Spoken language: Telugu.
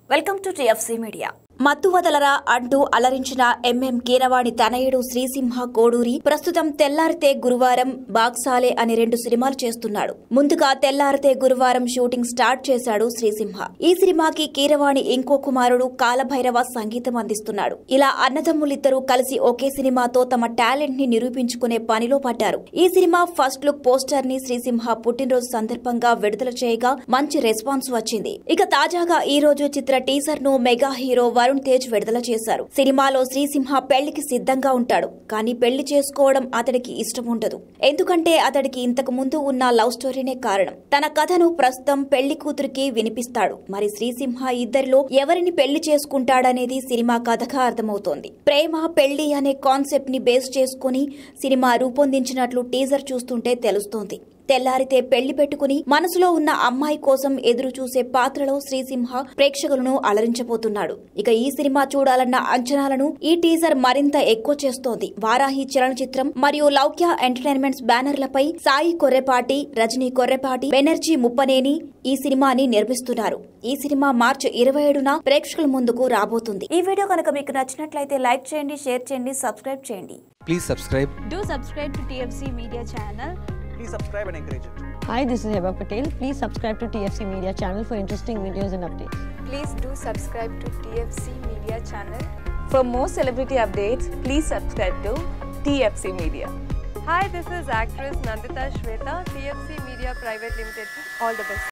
వెల్కమ్ టు టిఎఫ్సి మీడియా మత్తు వదలరా అంటూ అలరించిన ఎంఎం కీరవాణి తనయుడు శ్రీసింహ కోడూరి ప్రస్తుతం తెల్లారితే గురువారం బాక్సాలే అని రెండు సినిమాలు చేస్తున్నాడు ముందుగా తెల్లారితే గురువారం షూటింగ్ స్టార్ట్ చేశాడు శ్రీసింహ ఈ సినిమాకి కీరవాణి ఇంకో కుమారుడు కాలభైరవ సంగీతం అందిస్తున్నాడు ఇలా అన్నదమ్ములిద్దరూ కలిసి ఒకే సినిమాతో తమ టాలెంట్ ని నిరూపించుకునే పనిలో పడ్డారు ఈ సినిమా ఫస్ట్ లుక్ పోస్టర్ ని శ్రీసింహ పుట్టినరోజు సందర్భంగా విడుదల చేయగా మంచి రెస్పాన్స్ వచ్చింది ఇక తాజాగా ఈ రోజు చిత్ర టీజర్ ను మెగా హీరో వరుణ్ తేజ్ విడుదల చేశారు సినిమాలో శ్రీసింహ పెళ్లికి సిద్ధంగా ఉంటాడు కానీ పెళ్లి చేసుకోవడం అతడికి ఇష్టం ఉండదు ఎందుకంటే అతడికి ఇంతకు ముందు ఉన్న లవ్ స్టోరీనే కారణం తన కథను ప్రస్తుతం పెళ్లి కూతురికి వినిపిస్తాడు మరి శ్రీసింహ ఇద్దరిలో ఎవరిని పెళ్లి చేసుకుంటాడనేది సినిమా కథగా అర్థమవుతోంది ప్రేమ పెళ్లి అనే కాన్సెప్ట్ ని బేస్ చేసుకుని సినిమా రూపొందించినట్లు టీజర్ చూస్తుంటే తెలుస్తోంది తెల్లారితే పెళ్లి పెట్టుకుని మనసులో ఉన్న అమ్మాయి కోసం ఎదురు చూసే పాత్రలో శ్రీసింహ ప్రేక్షకులను అలరించబోతున్నాడు ఇక ఈ సినిమా చూడాలన్న అంచనాలను ఈ టీజర్ మరింత ఎక్కువ చేస్తోంది వారాహి చలనచిత్రం మరియు లౌక్య ఎంటర్టైన్మెంట్స్ బ్యానర్లపై సాయి కొర్రెపాటి రజనీ కొర్రెపాటి బెనర్జీ ముప్పనేని ఈ సినిమాని నిర్మిస్తున్నారు ఈ సినిమా మార్చి ఇరవై ఏడున ప్రేక్షకుల ముందుకు రాబోతుంది ఈ వీడియో కనుక మీకు నచ్చినట్లయితే లైక్ చేయండి షేర్ చేయండి సబ్స్క్రైబ్ చేయండి Please subscribe. Do subscribe to TFC Media channel. please subscribe and encourage it. Hi, this is Heba Patel. Please subscribe to TFC Media channel for interesting videos and updates. Please do subscribe to TFC Media channel. For more celebrity updates, please subscribe to TFC Media. Hi, this is actress Nandita Shweta, TFC Media Private Limited. All the best.